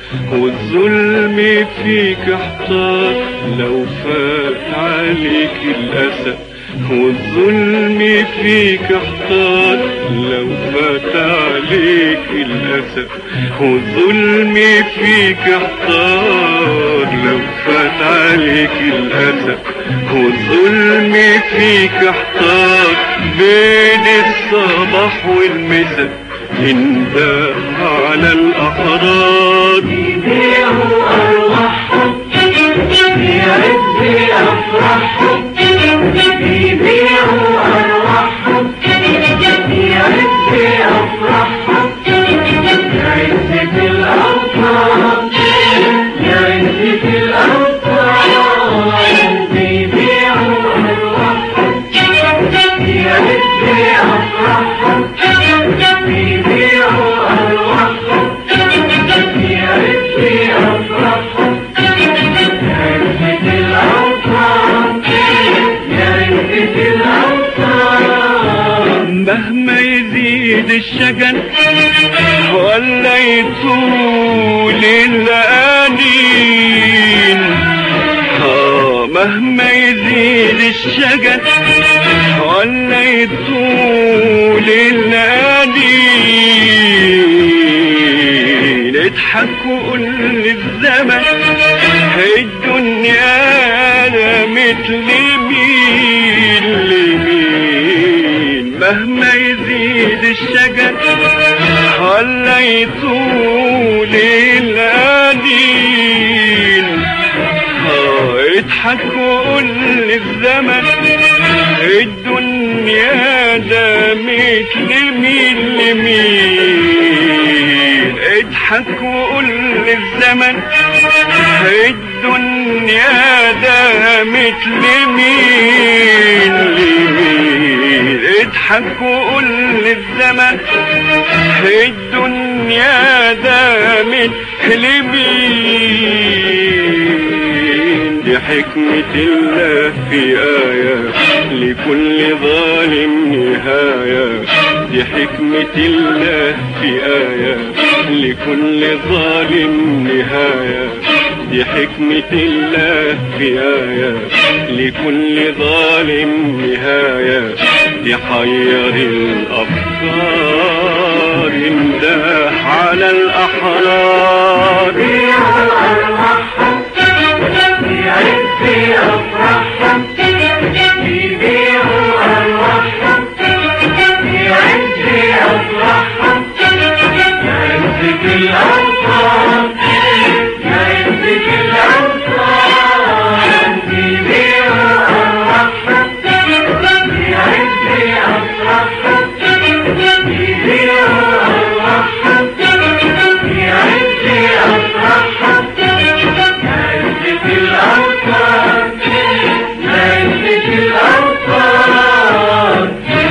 والظلم فيك احتار لو فات عليك الأسى والظلم فيك احتار لو فات عليك الأسى والظلم فيك احتار لو فات عليك الأسى والظلم فيك احتار بين الصباح والمساء انده على الأحرار يبيعوا أرواحهم في عز أفراحهم يبيعوا أرواحهم في عز أفراحهم يا عزة الأوطان يا عزة الأوطان يبيعوا أرواحهم في عز أفراحهم يبيعوا أرواحهم في عز أفراحهم يا عزة الأوطان يا عزة الأوطان مهما يزيد الشجن ولا يطول الأنين آه مهما يزيد الشجن ولا يطول الأنين اضحك وقول للزمن الدنيا لا مثل مين لمين مهما يزيد الشجر ولا يطول الأنين آه، اضحك وقول للزمن الدنيا ده مثل مين لمين اضحك وقول للزمن الدنيا ده مثل مين لمين اضحك وقول للزمن الدنيا ده مثل مين دي حكمة الله في آية لكل ظالم نهاية دي حكمة الله في آية لكل ظالم نهاية دي حكمة الله في آية لكل ظالم نهاية دي حير الأفكار انده على الأحرار يبيعوا أرواحهم في عز أفراحهم يبيعوا أرواحهم في عز أفراحهم يا عزة الأوطان يا عزة الأوطان يبيعوا أرواحهم في عز أفراحهم يبيعوا أرواحهم في عز أفراحهم يا عزة الأوطان يا عزة الأوطان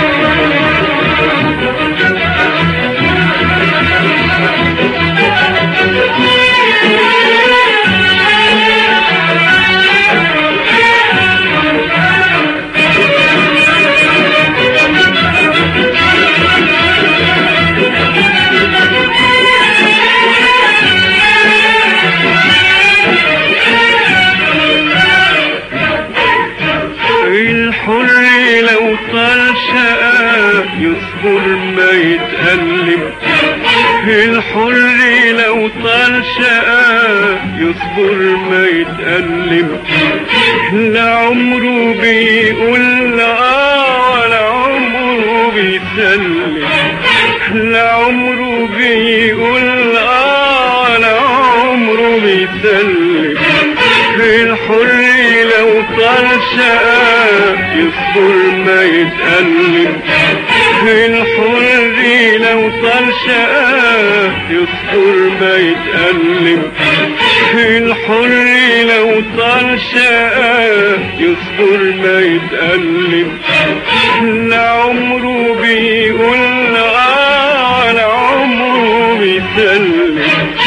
الحر لو طال شقاء يصبر ما يتألم الحر لو طال شقاء يصبر ما يتألم لعمره بيقول لا ولا عمره بيسلم لعمره بيقول لا ولا عمره بيسلم الحر لو طال شقاء يصبر ما يتألم الحر لو طال شقاء يصبر ما يتألم الحر لو طال شقاء يصبر ما يتألم لعمره بيقول آه لعمره بيسلم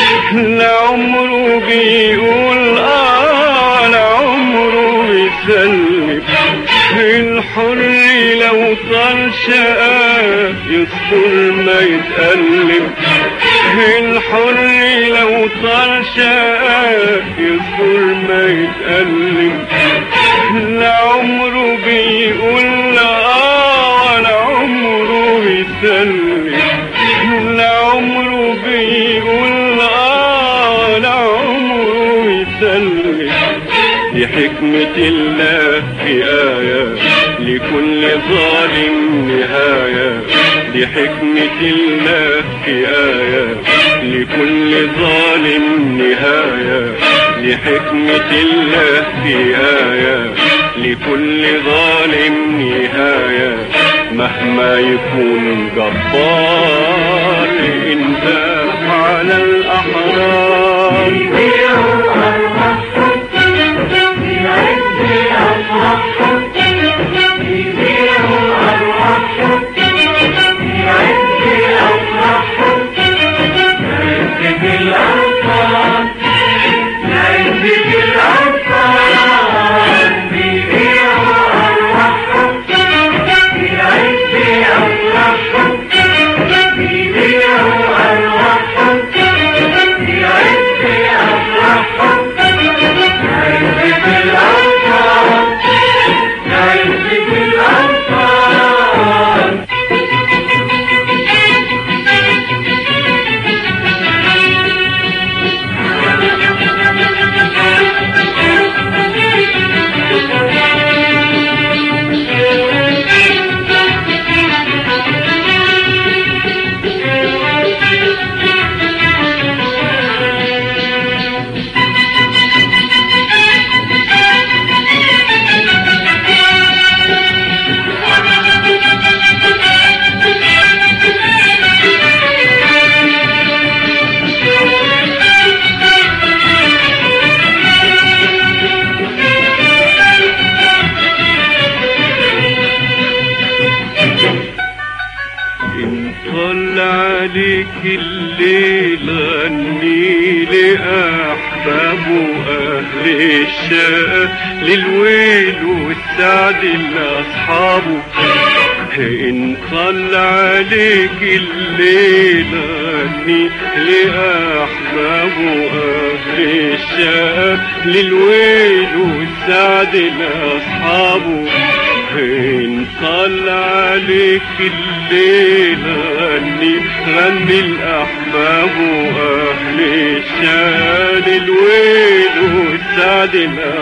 لعمره بيقول آه لعمره بيسلم الحر لو طال شقاء يصبر ما يتألم الحر لو طال شقاق يصبر ما يتألم لا عمره بيقول لا ولا عمره بيسلم لا عمره بيقول لا ولا عمره بيسلم دي حكمة الله في آية لكل ظالم نهاية دي حكمة الله في آية لكل ظالم نهاية دي حكمة الله في آية لكل ظالم نهاية مهما يكون جبار انت على الأحرار يبيعوا أرواحهم يعز أفراحهم يبيعوا أرواحهم يعز أفراحهم يعز بالأنصار يعز بالأنصار يبيعوا أرواحهم يعز أفراحهم يبيعوا أرواحهم يعز أفراحهم يعز بالأنصار يعز بالأنصار إن طل عليك الليل غني لأحباب أهل الشقة للويل والسعد لأصحابه إن طل عليك الليل غني لأحباب أهل الشقة للويل والسعد لأصحابه إن طل عليك الليل غني غني الأحباب وأهل الشان الويل والسعد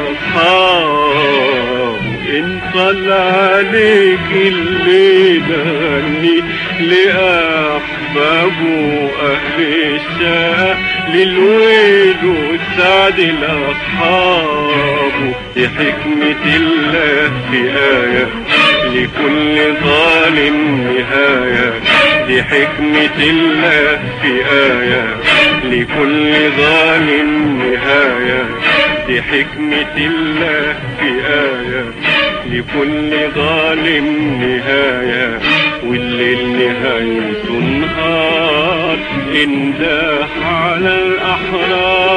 الأصحاب إن طل عليك الليل غني لأحباب وأهل الشان للويل والسعد الأصحاب دي حكمة الله في آية لكل ظالم نهاية دي حكمة الله في آية لكل ظالم نهاية دي حكمة الله في آية لكل ظالم نهاية والليل نهايته نهار انداح على الأحرار